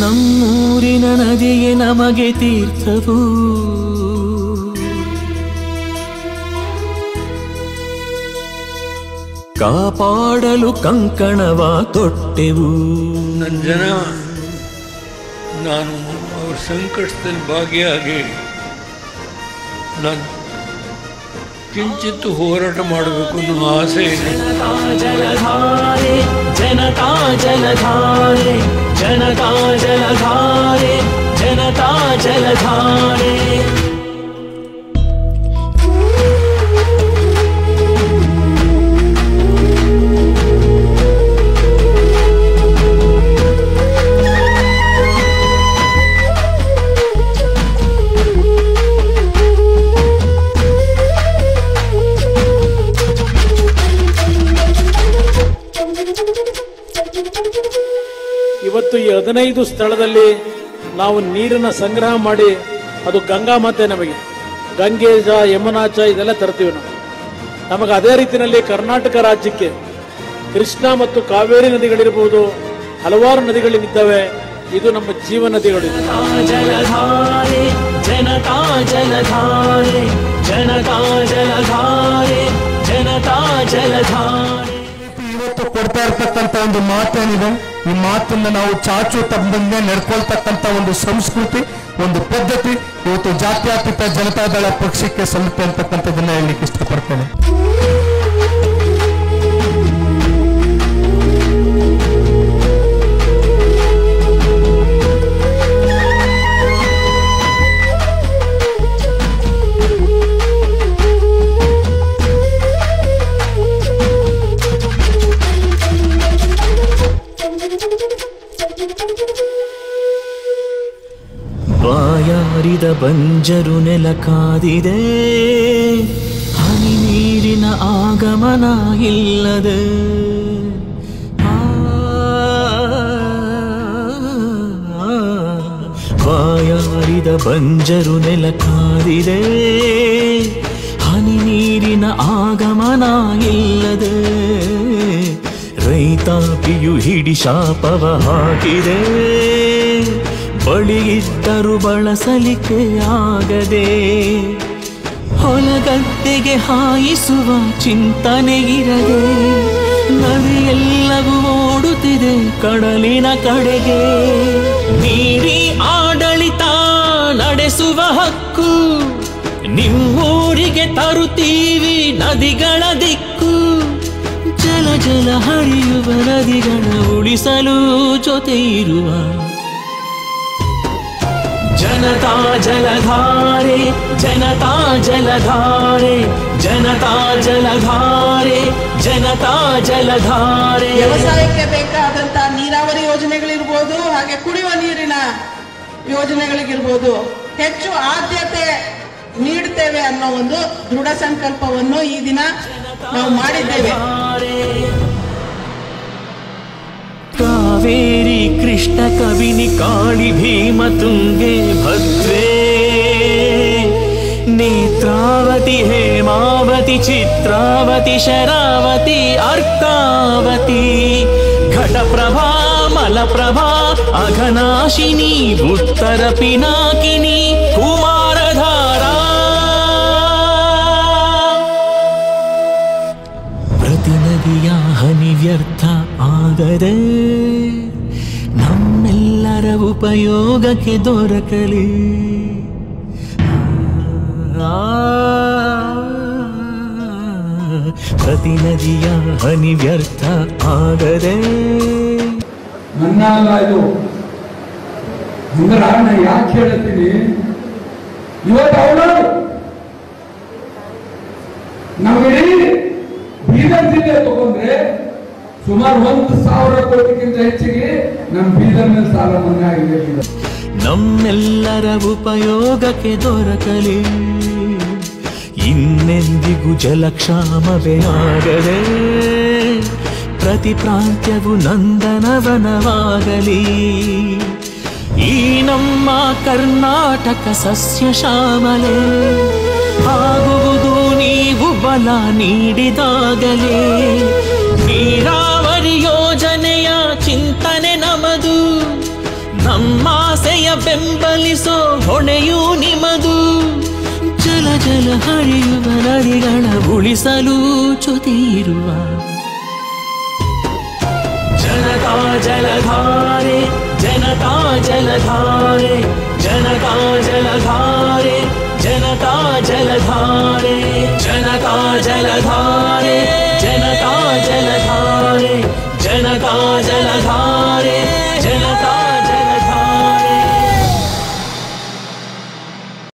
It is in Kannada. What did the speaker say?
ನಮ್ಮೂರಿನ ನದಿಯೇ ನಮಗೆ ತೀರ್ಥವು ಕಾಪಾಡಲು ಕಂಕಣವ ತೊಟ್ಟೆವು ನನ್ನ ಜನ ನಾನು ಅವ್ರ ಸಂಕಟದಲ್ಲಿ ಭಾಗಿಯಾಗಿ ನಾನು ಕಿಂಚಿತ್ತು ಹೋರಾಟ ಮಾಡಬೇಕು ಅನ್ನೋ ಆಸೆ ಇದೆ ಜಲಧಾರೆ ಜನತಾ ಜಲಧಾರೆ ಜನತಾ ಜಲಧಾರೆ ಜನತಾ ಜಲಧಾರೆ ಇವತ್ತು ಈ ಹದಿನೈದು ಸ್ಥಳದಲ್ಲಿ ನಾವು ನೀರನ್ನ ಸಂಗ್ರಹ ಮಾಡಿ ಅದು ಗಂಗಾ ಮಾತೆ ನಮಗೆ ಗಂಗೇಜ ಯಮುನಾಚ ಇದೆಲ್ಲ ತರ್ತೀವಿ ನಾವು ನಮಗೆ ಅದೇ ರೀತಿಯಲ್ಲಿ ಕರ್ನಾಟಕ ರಾಜ್ಯಕ್ಕೆ ಕೃಷ್ಣ ಮತ್ತು ಕಾವೇರಿ ನದಿಗಳಿರ್ಬೋದು ಹಲವಾರು ನದಿಗಳಿದ್ದಾವೆ ಇದು ನಮ್ಮ ಜೀವ ನದಿಗಳು ಜಲಧಾರೆ ಜನತಾ ಜಲಧಾರೆ ಜನತಾ ಜಲಧಾರೆ ಜನತಾ ಜಲಧಾರೆ ಇವತ್ತು ಕೊಡ್ತಾ ಇರ್ತಕ್ಕಂಥ ಒಂದು ಮಾತೇನಿದೆ ಈ ಮಾತನ್ನ ನಾವು ಚಾಚು ತಪ್ಪದಂಗೆ ನಡ್ಕೊಳ್ತಕ್ಕಂಥ ಒಂದು ಸಂಸ್ಕೃತಿ ಒಂದು ಪದ್ಧತಿ ಇವತ್ತು ಜಾತ್ಯತೀತ ಜನತಾದಳ ಪಕ್ಷಕ್ಕೆ ಸಲ್ಲುತ್ತೆ ಅಂತಕ್ಕಂಥದ್ದನ್ನ ಹೇಳಲಿಕ್ಕೆ ಇಷ್ಟಪಡ್ತೇನೆ ಬಾಯಾರಿದ ಬಂಜರು ನೆಲ ಕಾದಿದೆ ಹನಿ ನೀರಿನ ಆಗಮನ ಇಲ್ಲದೆ ಆ, ಬಾಯಾರಿದ ಬಂಜರು ನೆಲ ಕಾದಿದೆ ಹನಿ ನೀರಿನ ಆಗಮನ ಇಲ್ಲದೆ ರೈತಾಪಿಯು ಹಿಡಿ ಶಾಪವ ಹಾಕಿದೆ ಬಳಿಯಿದ್ದರು ಬಳಸಲಿಕ್ಕೆ ಆಗದೆ ಹೊಲಗದ್ದೆಗೆ ಹಾಯಿಸುವ ಚಿಂತನೆ ಇರದೆ ನದಿಯೆಲ್ಲವೂ ಓಡುತ್ತಿದೆ ಕಡಲಿನ ಕಡೆಗೆ ನೀಡಿ ಆಡಳಿತ ನಡೆಸುವ ಹಕ್ಕು ನಿಮ್ಮೂರಿಗೆ ತರುತ್ತೀವಿ ನದಿಗಳ ದಿಕ್ಕು ಜಲ ಜಲ ಹರಿಯುವ ನದಿಗಳ ಉಳಿಸಲು ಜೊತೆ ಇರುವ ಜನತಾ ಜಲಧಾರೆ ಜನತಾ ಜಲಧಾರೆ ಜನತಾ ಜಲಧಾರೆ ಜನತಾ ಜಲಧಾರೆ ವ್ಯವಸಾಯಕ್ಕೆ ಬೇಕಾದಂತ ನೀರಾವರಿ ಯೋಜನೆಗಳಿರ್ಬೋದು ಹಾಗೆ ಕುಡಿಯುವ ನೀರಿನ ಯೋಜನೆಗಳಿಗಿರ್ಬೋದು ಹೆಚ್ಚು ಆದ್ಯತೆ ನೀಡ್ತೇವೆ ಅನ್ನೋ ಒಂದು ದೃಢ ಸಂಕಲ್ಪವನ್ನು ಈ ದಿನ ನಾವು ಮಾಡಿದ್ದೇವೆ ಕಾವೇರಿ ಕೃಷ್ಣ ಕವಿನಿ ಕಾಳಿ ಭೀಮ ತುಂಗೆ ಭದ್ರೇ ನೇತ್ರಾವತಿ ಹೇಮಾವತಿ ಚಿತ್ರಾವತಿ ಶರಾವತಿ ಅರ್ಕಾವತಿ ಘಟಪ್ರಭಾ ಮಲಪ್ರಭಾ ಅಘನಾಶಿನಿ ಉತ್ತರ ಪಿನಾಕಿನಿ ಕುಮಾರಧಾರಾ ಪ್ರತಿ ನದಿಯ ಹನಿ ವ್ಯರ್ಥ ಆಗದೆ ನಮ್ಮೆಲ್ಲರ ಉಪಯೋಗಕ್ಕೆ ದೊರಕಲಿ ಆ, ಪ್ರತಿ ನದಿಯ ಹನಿ ವ್ಯರ್ಥ ಆಗದೆ ನನ್ನ ಇದು ಅಂದ್ರೆ ನಾನು ಯಾಕೆ ಹೇಳ್ತೀನಿ ಇವತ್ತು ಅವಳು ನಮ್ಮಿಡೀ ಬೀದರ್ ಜಿಲ್ಲೆ ತಗೊಂಡ್ರೆ ಸುಮಾರು ಒಂದು ಸಾವಿರ ಕೋಟಿಗಿಂತ ಹೆಚ್ಚಿಗೆ ನಮ್ಮ ಬೀದರ್ ಮೇಲೆ ಸಾಲ ಮನ್ನಾ ಆಗಿದೆ ಬೀದರ್. ನಮ್ಮೆಲ್ಲರ ಉಪಯೋಗಕ್ಕೆ ದೊರಕಲಿ ಇನ್ನೆಂದಿಗೂ ಜಲಕ್ಷಾಮವೇ ಆಗದೆ ಪ್ರತಿ ಪ್ರಾಂತ್ಯವು ನಂದನವನವಾಗಲಿ ಈ ನಮ್ಮ ಕರ್ನಾಟಕ ಸಸ್ಯ ಶ್ಯಾಮಲೆ ಆಗುವುದು ನೀವು ಬಲ ನೀಡಿದಾಗಲೇ ನೀರಾವರಿ ಯೋಜನೆಯ ಚಿಂತನೆ ನಮದು ನಮ್ಮ ಬೆಂಬಲಿಸೋ ಹೊಣೆಯೂ ನಿಮದು ಜಲ ಜಲ ಹರಿಯುವ ನದಿಗಳ ಉಳಿಸಲು ಜೊತೆ ಇರುವ ಜನತಾ ಜಲಧಾರೆ ಜನತಾ ಜಲಧಾರೆ ಜನತಾ ಜಲಧಾರೆ ಜನತಾ ಜಲಧಾರೆ ಜನತಾ ಜಲಧಾರೆ